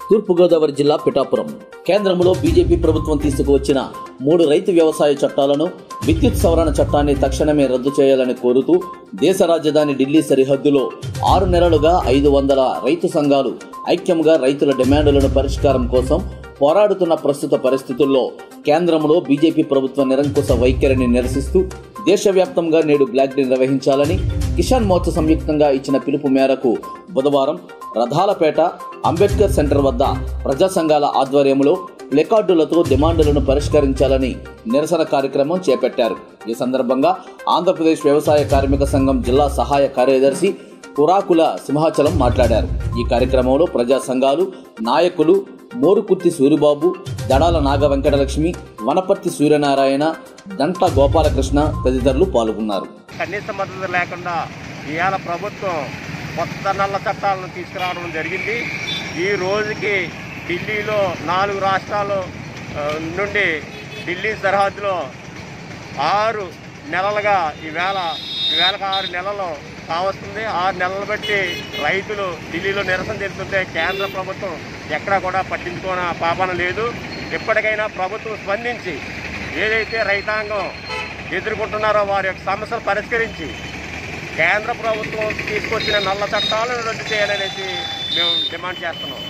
తూర్పుగోదావరి జిల్లా పిఠాపురం కేంద్రంలో బీజేపీ ప్రభుత్వం తీసుకువచ్చిన మూడు రైతు వ్యవసాయ చట్టాలను విద్యుత్ సవరణ చట్టాన్ని తక్షణమే రద్దు చేయాలని కోరుతూ దేశ రాజధాని ఢిల్లీ సరిహద్దులో ఆరు నెలలుగా ఐదు వందల రైతు సంఘాలు ఐక్యంగా రైతుల డిమాండులను పరిష్కారం కోసం పోరాడుతున్న ప్రస్తుత పరిస్థితుల్లో కేంద్రంలో బీజేపీ ప్రభుత్వ నిరంకుశ వైఖరిని నిరసిస్తూ దేశవ్యాప్తంగా నేడు బ్లాక్ డే నిర్వహించాలని కిసాన్ మోర్చా సంయుక్తంగా ఇచ్చిన పిలుపు మేరకు బుధవారం రథాలపేట అంబేద్కర్ సెంటర్ వద్ద ప్రజా సంఘాల ఆధ్వర్యంలో ప్లెకార్డులతో డిమాండులను పరిష్కరించాలని నిరసన కార్యక్రమం చేపట్టారు ఈ సందర్భంగా ఆంధ్రప్రదేశ్ వ్యవసాయ కార్మిక సంఘం జిల్లా సహాయ కార్యదర్శి కురాకుల సింహాచలం మాట్లాడారు ఈ కార్యక్రమంలో ప్రజా సంఘాలు నాయకులు మోరుకుర్తి సూరిబాబు దడాల నాగ వెంకటలక్ష్మి వనపర్తి సూర్యనారాయణ దంట గోపాలకృష్ణ తదితరులు పాల్గొన్నారు కనీస మద్దతు లేకుండా ఇవాళ ప్రభుత్వం కొత్త నల్ల చట్టాలను తీసుకురావడం జరిగింది ఈ రోజుకి ఢిల్లీలో నాలుగు రాష్ట్రాలు ఆ, నుండి ఢిల్లీ సరిహద్దులో ఆరు నెలలుగా ఈవేళ ఈవేళకు ఆరు నెలలు కావస్తుంది ఆరు నెలలు బట్టి రైతులు ఢిల్లీలో నిరసన తెలుస్తుంటే కేంద్ర ప్రభుత్వం ఎక్కడా కూడా పట్టించుకోన పాపన లేదు ఎప్పటికైనా ప్రభుత్వం స్పందించి ఏదైతే రైతాంగం ఎదుర్కొంటున్నారో వారి యొక్క సమస్యలు పరిష్కరించి కేంద్ర ప్రభుత్వం తీసుకొచ్చిన నల్ల చట్టాలను రద్దు చేయాలనేసి మేము డిమాండ్ చేస్తున్నాం